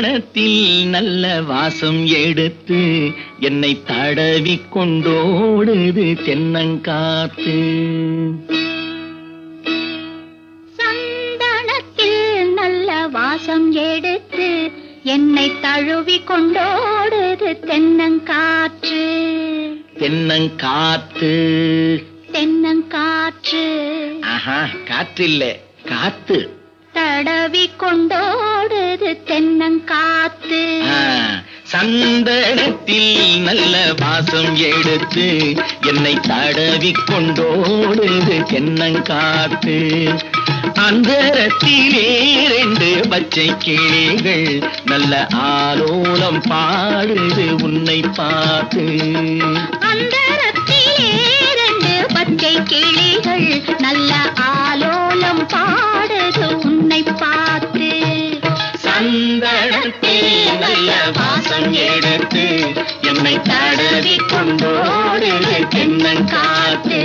சந்தனத்தில் நல்ல வாசம் எடுத்து என்னை தடவி கொண்டோடுது தென்னங்காத்து சந்தனத்தில் நல்ல வாசம் எடுத்து என்னை தழுவி கொண்டோடுது தென்னங்காற்று தென்னங்காத்து தென்னங்காற்று ஆஹா காற்று இல்ல காத்து தடவி கொண்டோடுது தென்னங்காத்து ஆ, சந்தனத்தில் நல்ல வாசம் எடுத்து என்னை தடவி கொண்டோடுது தென்னங்காத்து அந்தரத்திலே ரெண்டு பச்சை கிளிகள் நல்ல ஆலோலம் பாடுது உன்னை பார்த்து அந்தரத்திலே ரெண்டு பச்சை கிளிகள் நல்ல ஆலோலம் பாடுது உன்னை பார்த்து சந்தனத்தில் நல்ல வாசம் எடுத்து என்னை தடவி கொண்டோடுது தென்னங்காத்து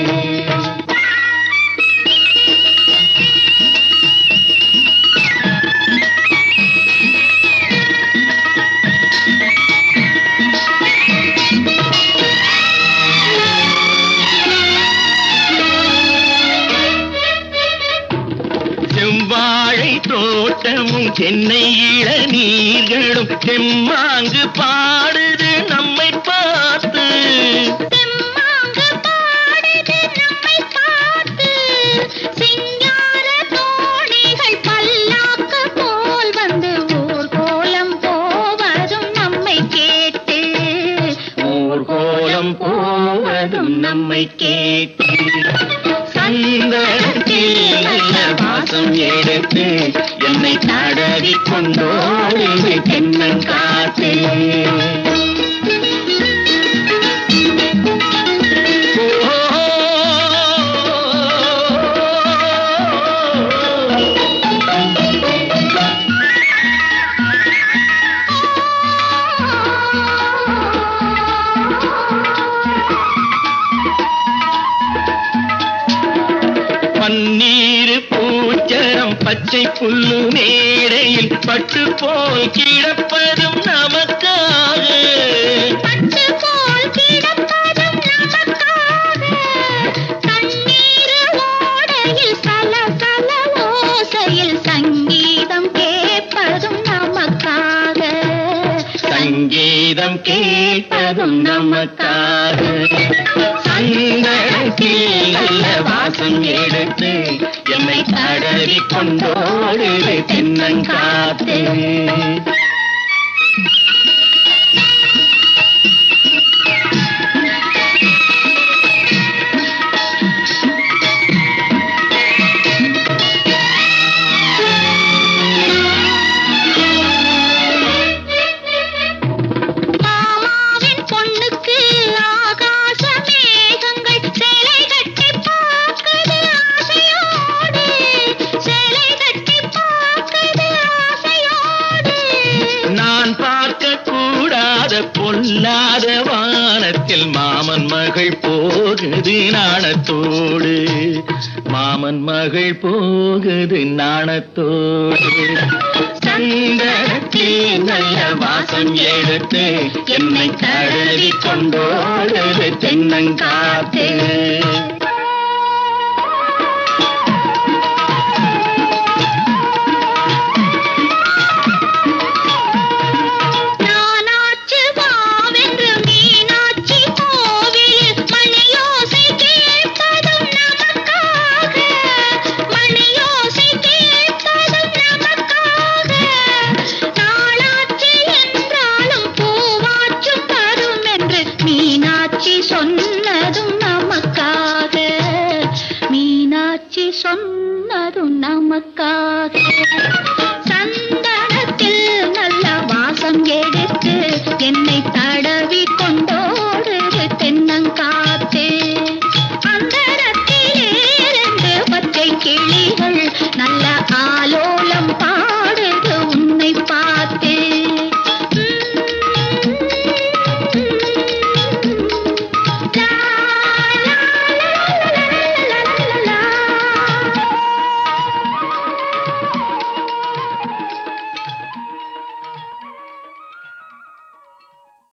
செவ்வாழை தோட்டமும் சென்னை இளநீர்களும் செம்மாங்கு பாடுது நம்மை பார்த்து தெம்மாங்கு பாடுது நம்மை பார்த்து சிங்கார தோணிகள் பல்லாக்கு போல் வந்து ஊர்கோலம் போவதும் நம்மை கேட்டு ஊர்கோலம் போவதும் நம்மை கேட்டு சந்தனத்தில் நல்ல வாசம் எடுத்து என்னை தடவி கொண்டோடுது தென்னங்காத்து பன்னீர் பூச்சரம் பச்சை புல்லு மேடையில் பட்டு போல் கிடப்பதும் நமக்காக பட்டு போல் கிடப்பதும் நமக்காக தண்ணீர் ஓடையில் சல சல ஓசையில் சங்கீதம் கேட்பதும் நமக்காக சங்கீதம் கேட்பதும் நமக்காக சந்தனத்தில் நல்ல வாசம் எடுத்து என்னை தடவி கொண்டோடுது தென்னங்காத்து மாமாவின் பொண்ணுக்கு ஆகாச மேகங்கள் சேலை கட்டி பார்க்குது ஆசையோடு சேலை கட்டி பார்க்குது ஆசையோடு நான் பார்க்க கூடாத பொல்லாத வானத்தில் மாமன் மகள் போகுது நாணத்தோடு மாமன் மகள் போகுது நாணத்தோடு சந்தனத்தில் நல்ல வாசம் எடுத்து என்னை தடவி கொண்டோடுது தென்னங்காத்து நானாச்சு வாவென்று மீனாட்சி கோவிலில் மணியோசை கேட்பதும் நமக்காக மணியோசை கேட்பதும் நமக்காக நாளாச்சு என்றாலும் பூவாச்சும் வரும் என்று மீனாட்சி சொன்னதும் நமக்காக மீனாட்சி சொன்னதும் நமக்காக